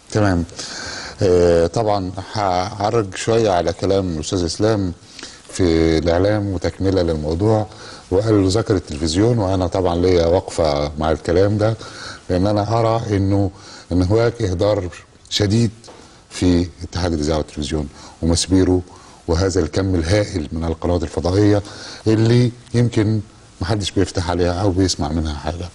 تمام آه طبعا هعرج شويه على كلام الاستاذ اسلام في الاعلام وتكمله للموضوع وقال له ذكر التلفزيون وانا طبعا ليا وقفه مع الكلام ده لان انا ارى انه ان هناك اهدار شديد في اتحاد الاذاعه والتلفزيون ومسبيره وهذا الكم الهائل من القنوات الفضائيه اللي يمكن محدش بيفتح عليها او بيسمع منها حاجه.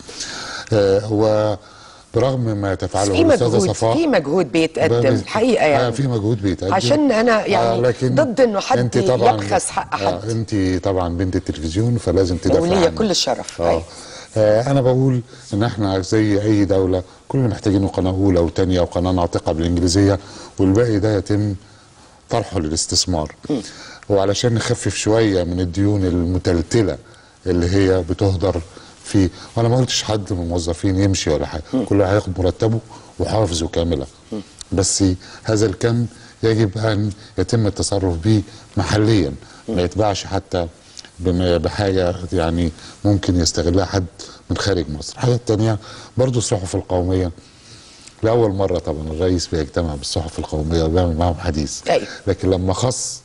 آه و برغم ما تفعله في الاستاذه مجهود صفاء في مجهود بيتقدم بس- الحقيقه آه يعني في مجهود بيتقدم عشان أنا يعني لكن ضد إنه حد أنت طبعاً- يبخس حق حد. آه انت طبعا بنت التلفزيون فلازم تدافع وليا عنه. كل الشرف آه. أيوة. آه انا بقول ان احنا زي اي دوله كلنا محتاجين قناه اولى وثانيه وقناه ناطقه بالانجليزيه والباقي ده يتم طرحه للاستثمار وعلشان نخفف شويه من الديون المتلتله اللي هي بتهدر في وانا ما قلتش حد من الموظفين يمشي ولا حاجه كل واحد هياخد مرتبه وحافظه كامله بس هذا الكم يجب ان يتم التصرف به محليا ما يتباعش حتى بما- بحاجه يعني ممكن يستغلها حد من خارج مصر الحاجه الثانيه برضو الصحف القوميه لاول مره طبعا الرئيس بيجتمع بالصحف القوميه وبيعمل معاهم حديث أيوة. لكن لما خص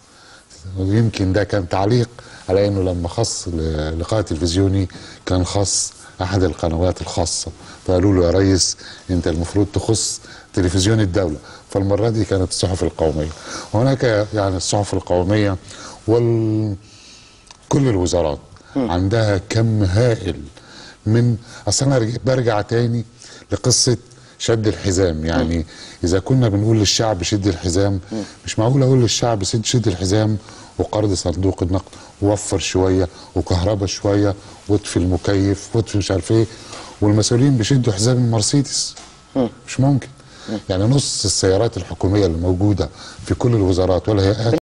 ويمكن ده كان تعليق على انه لما خص ل- لقاء تلفزيوني كان خص احد القنوات الخاصه فقالوا له يا ريس انت المفروض تخص تلفزيون الدوله فالمره دي كانت الصحف القوميه وهناك يعني الصحف القوميه وال كل الوزارات عندها كم هائل من اصل انا رج- برجع تاني لقصه شد الحزام يعني اذا كنا بنقول للشعب شد الحزام مش معقول اقول للشعب سد شد الحزام وقرض صندوق النقد ووفر شويه وكهرباء شويه واطفي المكيف واطفي مش عارف ايه والمسؤولين بيشدوا حزام المرسيدس مش ممكن يعني نص السيارات الحكوميه اللي موجوده في كل الوزارات والهيئات